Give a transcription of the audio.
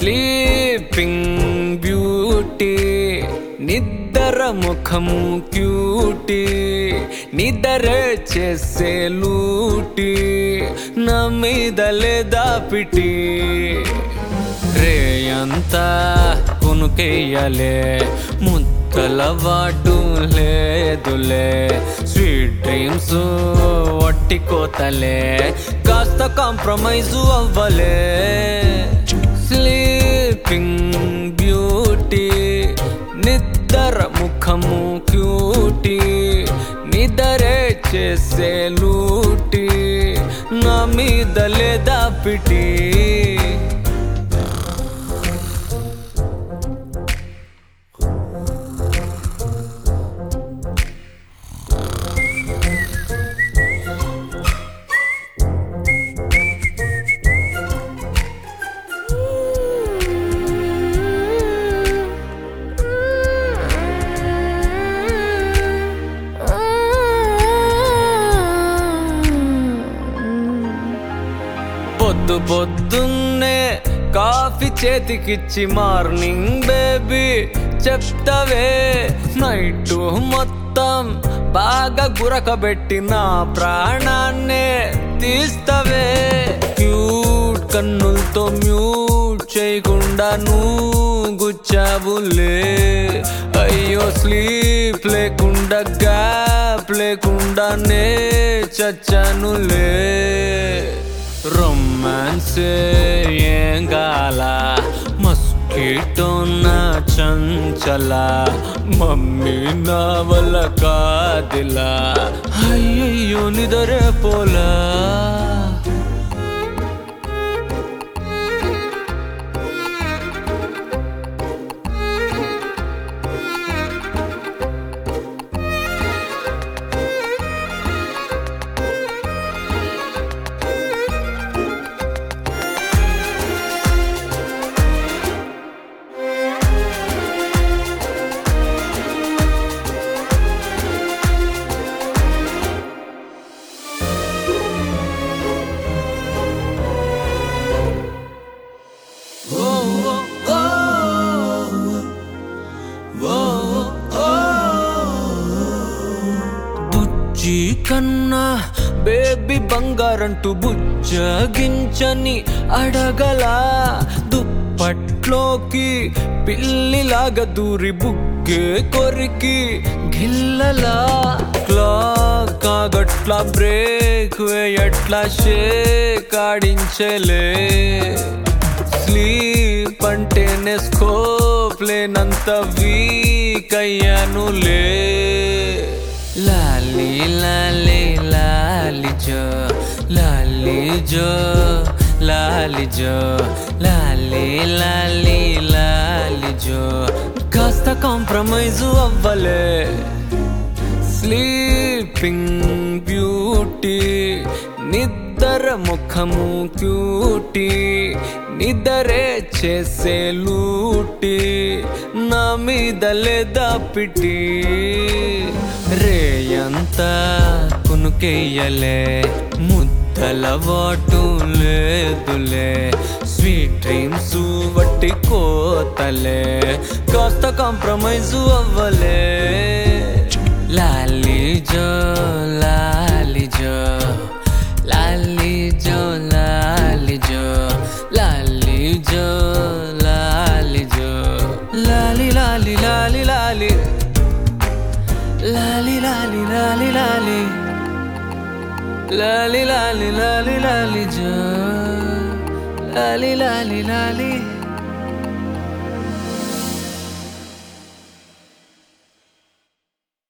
sleeping beauty నిద్ర ముఖము cutie నిద్రే చేసే లూటి నా మీద లేదా పిటి రేయంతా కొనుకెయ్యలే ముద్దల వాటు లేదులే స్వీట్ డ్రీమ్స్ వట్టి కోతలే కాస్త కాంప్రమైజు అవ్వలే స్లీపింగ్ బ్యూటీ నిద్ర ముఖము క్యూటీ నిద్రే చేసే లూటి నా మీద లేదా పిటి పొద్దు పొద్దున్నే కాఫీ చేతికిచ్చి మార్నింగ్ బేబీ చెప్తావే నైట్ మొత్తం బాగా గురకబెట్టి నా ప్రాణాన్నే తీస్తావే క్యూట్ కన్నులతో మ్యూట్ చేయకుండా నువ్వు గుచ్చావులే అయ్యో స్లీప్ లేకుండా గ్యాప్ లేకుండానే చచ్చానులే రొమాన్స్ ఏం గాల మస్కిటో నా చంచల మమ్మీ నా వల్ల కాదిలా అయ్యయ్యో నిదరే పోలా బుజ్జి కన్నా బేబీ బంగారంటూ బుజ్జగించని అడగలా దుప్పట్లోకి పిల్లిలాగా దూరి బుగ్గే కొరికి గిల్లలా క్లాక్ కాగట్ల బ్రేక్ వేయట్లా షేక్ ఆడించలే స్లీప్ అంటేనే స్కోప్ లేనంత వీక్ అయ్యానులే లాలి లాలి లాలి జో లాలి జో లాలి జో లాలి లాలి లాలి జో కాస్త కాంప్రమైజు అవ్వలే స్లీపింగ్ బ్యూటీ నిద్ర ముఖము క్యూటీ నిద్రే చేసే లూటి నా మీద లేదా పిటి రేయంతా కునుకెయ్యలే ముద్దల వాటు లేదులే స్వీట్ డ్రీమ్స్ వట్టి కోతలే కాస్త కాంప్రమైజు అవ్వలే లాలి జో లాలి జో లాలి జో లాలి జో లాలి జో లాలి జో లాలి లాలి లాలి లాలి లాలి లాలి లాలి లాలి లాలి లాలి లాలి లాలి జో లాలి లాలి లాలి